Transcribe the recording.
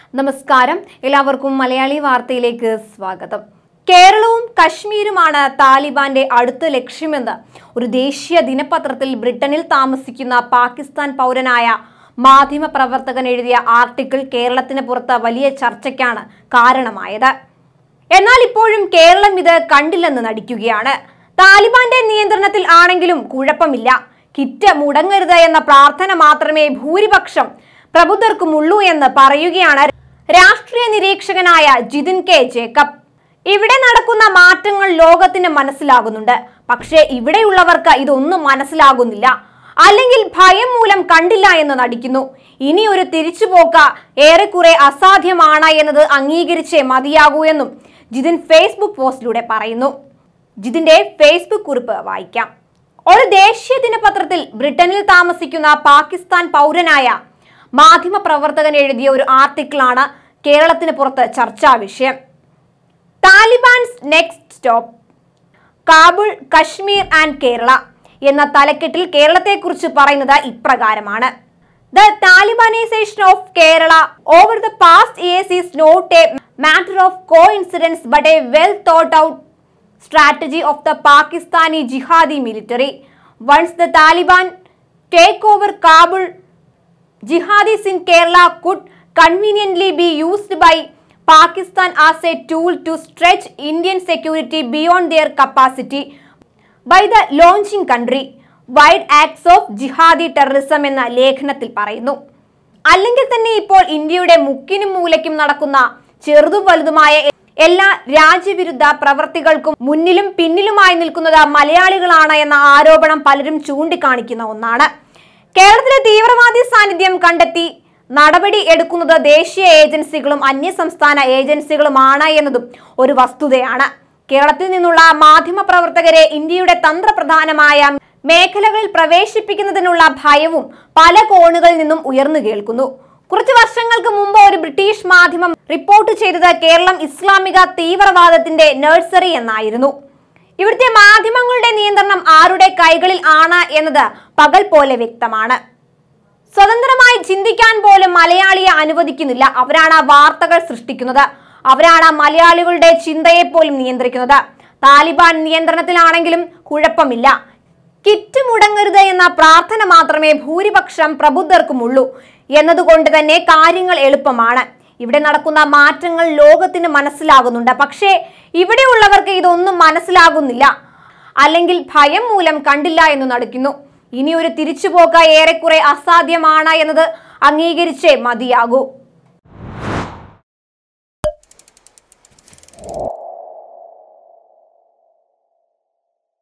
നമസ്കാരം എല്ലാവർക്കും മലയാളി വാർത്തയിലേക്ക് സ്വാഗതം കേരളവും കശ്മീരുമാണ് താലിബാന്റെ അടുത്ത ലക്ഷ്യമെന്ന് ഒരു ദേശീയ ദിനപത്രത്തിൽ ബ്രിട്ടനിൽ താമസിക്കുന്ന പാകിസ്ഥാൻ പൗരനായ മാധ്യമ പ്രവർത്തകൻ എഴുതിയ ആർട്ടിക്കിൾ കേരളത്തിന് പുറത്ത് വലിയ ചർച്ചയ്ക്കാണ് കാരണമായത് എന്നാൽ ഇപ്പോഴും കേരളം ഇത് കണ്ടില്ലെന്ന് നടിക്കുകയാണ് താലിബാന്റെ നിയന്ത്രണത്തിൽ ആണെങ്കിലും കുഴപ്പമില്ല കിറ്റ് മുടങ്ങരുത് എന്ന പ്രാർത്ഥന മാത്രമേ ഭൂരിപക്ഷം പ്രബുദ്ധർക്കുമുള്ളൂ എന്ന് പറയുകയാണ് രാഷ്ട്രീയ നിരീക്ഷകനായ ജിതിൻ കെ ജേക്കബ് ഇവിടെ നടക്കുന്ന മാറ്റങ്ങൾ ലോകത്തിന് മനസ്സിലാകുന്നുണ്ട് പക്ഷേ ഇവിടെയുള്ളവർക്ക് ഇതൊന്നും മനസ്സിലാകുന്നില്ല അല്ലെങ്കിൽ ഭയം മൂലം കണ്ടില്ല എന്ന് നടിക്കുന്നു ഇനി ഒരു തിരിച്ചുപോക്ക് ഏറെക്കുറെ അസാധ്യമാണ് എന്നത് അംഗീകരിച്ചേ മതിയാകൂ എന്നും ജിതിൻ ഫേസ്ബുക്ക് പോസ്റ്റിലൂടെ പറയുന്നു ജിതിന്റെ ഫേസ്ബുക്ക് കുറിപ്പ് വായിക്കാം ഒരു ദേശീയ ദിനപത്രത്തിൽ ബ്രിട്ടനിൽ താമസിക്കുന്ന പാകിസ്ഥാൻ പൗരനായ മാധ്യമ പ്രവർത്തകൻ എഴുതിയ ഒരു ആർട്ടിക്കിളാണ് കേരളത്തിന് പുറത്ത് ചർച്ചാ വിഷയം Talibans next stop Kabul Kashmir and Kerala എന്ന തലക്കെട്ടിൽ കേരളത്തെക്കുറിച്ച് പറയുന്നത് ഇപ്രകാരമാണ് the Talibanisation of Kerala over the past years is not a matter of coincidence but a well thought out strategy of the Pakistani jihadi military. Once the Taliban take over Kabul, jihadis in Kerala could conveniently be used by Pakistan as a tool to stretch Indian security beyond their capacity by the launching country wide acts of jihadi terrorism എന്ന ലേഖനത്തിൽ പറയുന്നു അല്ലെങ്കിൽ തന്നെ ഇപ്പോൾ ഇന്ത്യയുടെ മുക്കിനും മൂലയ്ക്കും നടക്കുന്ന ചെറുതും വലുതുമായ എല്ലാ രാജ്യവിരുദ്ധ പ്രവർത്തികൾക്കും മുന്നിലും പിന്നിലുമായി നിൽക്കുന്നത് മലയാളികളാണ് എന്ന ആരോപണം പലരും ചൂണ്ടിക്കാണിക്കുന്ന ഒന്നാണ് കേരളത്തിലെ തീവ്രവാദി സാന്നിധ്യം കണ്ടെത്തി നടപടി എടുക്കുന്നത് ദേശീയ ഏജൻസികളും അന്യസംസ്ഥാന ഏജൻസികളുമാണ് എന്നതും ഒരു വസ്തുതയാണ് കേരളത്തിൽ നിന്നുള്ള മാധ്യമ പ്രവർത്തകരെ ഇന്ത്യയുടെ തന്ത്രപ്രധാനമായ മേഖലകളിൽ പ്രവേശിപ്പിക്കുന്നതിനുള്ള ഭയവും പല കോണുകളിൽ നിന്നും ഉയർന്നു കേൾക്കുന്നു കുറച്ച് വർഷങ്ങൾക്ക് മുമ്പ് ഒരു ബ്രിട്ടീഷ് മാധ്യമം റിപ്പോർട്ട് ചെയ്തത് കേരളം ഇസ്ലാമിക തീവ്രവാദത്തിന്റെ നഴ്സറി എന്നായിരുന്നു ഇവിടുത്തെ മാധ്യമങ്ങളുടെ നിയന്ത്രണം ആരുടെ കൈകളിൽ ആണ് എന്നത് പകൽ പോലെ വ്യക്തമാണ് സ്വതന്ത്രമായി ചിന്തിക്കാൻ പോലും മലയാളിയെ അനുവദിക്കുന്നില്ല അവരാണ് വാർത്തകൾ സൃഷ്ടിക്കുന്നത് അവരാണ് മലയാളികളുടെ ചിന്തയെ പോലും നിയന്ത്രിക്കുന്നത് താലിബാൻ നിയന്ത്രണത്തിലാണെങ്കിലും കുഴപ്പമില്ല കിറ്റ് മുടങ്ങരുത് എന്ന പ്രാർത്ഥന മാത്രമേ ഭൂരിപക്ഷം പ്രബുദ്ധർക്കുമുള്ളൂ എന്നതുകൊണ്ട് തന്നെ കാര്യങ്ങൾ എളുപ്പമാണ് ഇവിടെ നടക്കുന്ന മാറ്റങ്ങൾ ലോകത്തിന് മനസ്സിലാകുന്നുണ്ട് പക്ഷേ ഇവിടെയുള്ളവർക്ക് ഇതൊന്നും മനസ്സിലാകുന്നില്ല അല്ലെങ്കിൽ ഭയം മൂലം കണ്ടില്ല എന്ന് നടിക്കുന്നു ഇനി ഒരു തിരിച്ചുപോക്ക് ഏറെക്കുറെ അസാധ്യമാണ് എന്നത് അംഗീകരിച്ചേ മതിയാകൂ